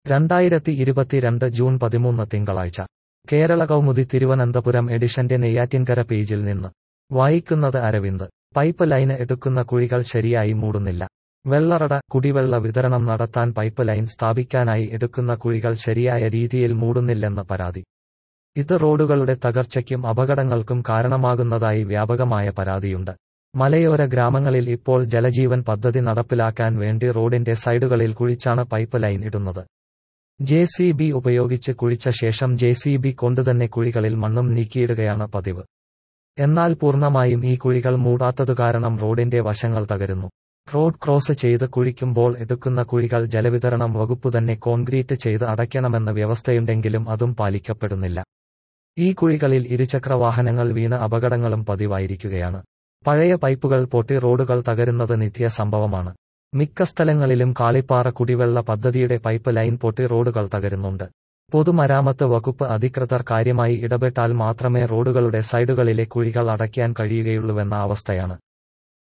രണ്ടായിരത്തി ഇരുപത്തിരണ്ട് ജൂൺ പതിമൂന്ന് തിങ്കളാഴ്ച കേരള കൗമുദി തിരുവനന്തപുരം എഡിഷന്റെ നെയ്യാറ്റിൻകര പേജിൽ നിന്ന് വായിക്കുന്നത് അരവിന്ദ് പൈപ്പ് ലൈന് എടുക്കുന്ന കുഴികൾ ശരിയായി മൂടുന്നില്ല വെള്ളറട കുടിവെള്ള വിതരണം നടത്താൻ പൈപ്പ് ലൈൻ സ്ഥാപിക്കാനായി എടുക്കുന്ന കുഴികൾ ശരിയായ രീതിയിൽ മൂടുന്നില്ലെന്ന് പരാതി ഇത് റോഡുകളുടെ തകർച്ചയ്ക്കും അപകടങ്ങൾക്കും കാരണമാകുന്നതായി വ്യാപകമായ പരാതിയുണ്ട് മലയോര ഗ്രാമങ്ങളിൽ ഇപ്പോൾ ജലജീവൻ പദ്ധതി നടപ്പിലാക്കാൻ വേണ്ടി റോഡിന്റെ സൈഡുകളിൽ കുഴിച്ചാണ് പൈപ്പ് ലൈൻ ഇടുന്നത് ജെ സി ബി ഉപയോഗിച്ച് കുഴിച്ച ശേഷം ജെ സി ബി കൊണ്ടുതന്നെ കുഴികളിൽ മണ്ണും നീക്കിയിടുകയാണ് പതിവ് എന്നാൽ പൂർണ്ണമായും ഈ കുഴികൾ മൂടാത്തതു കാരണം റോഡിന്റെ വശങ്ങൾ തകരുന്നു റോഡ് ക്രോസ് ചെയ്ത് കുഴിക്കുമ്പോൾ എടുക്കുന്ന കുഴികൾ ജലവിതരണം വകുപ്പ് തന്നെ കോൺക്രീറ്റ് ചെയ്ത് അടയ്ക്കണമെന്ന വ്യവസ്ഥയുണ്ടെങ്കിലും അതും പാലിക്കപ്പെടുന്നില്ല ഈ കുഴികളിൽ ഇരുചക്രവാഹനങ്ങൾ വീണ് അപകടങ്ങളും പതിവായിരിക്കുകയാണ് പഴയ പൈപ്പുകൾ പൊട്ടി റോഡുകൾ തകരുന്നത് നിത്യ സംഭവമാണ് മിക്ക സ്ഥലങ്ങളിലും കാളിപ്പാറ കുടിവെള്ള പദ്ധതിയുടെ പൈപ്പ് ലൈൻ പൊട്ടി റോഡുകൾ തകരുന്നുണ്ട് പൊതുമരാമത്ത് വകുപ്പ് അധികൃതർ കാര്യമായി ഇടപെട്ടാൽ മാത്രമേ റോഡുകളുടെ സൈഡുകളിലെ കുഴികൾ അടയ്ക്കാൻ കഴിയുകയുള്ളൂവെന്ന അവസ്ഥയാണ്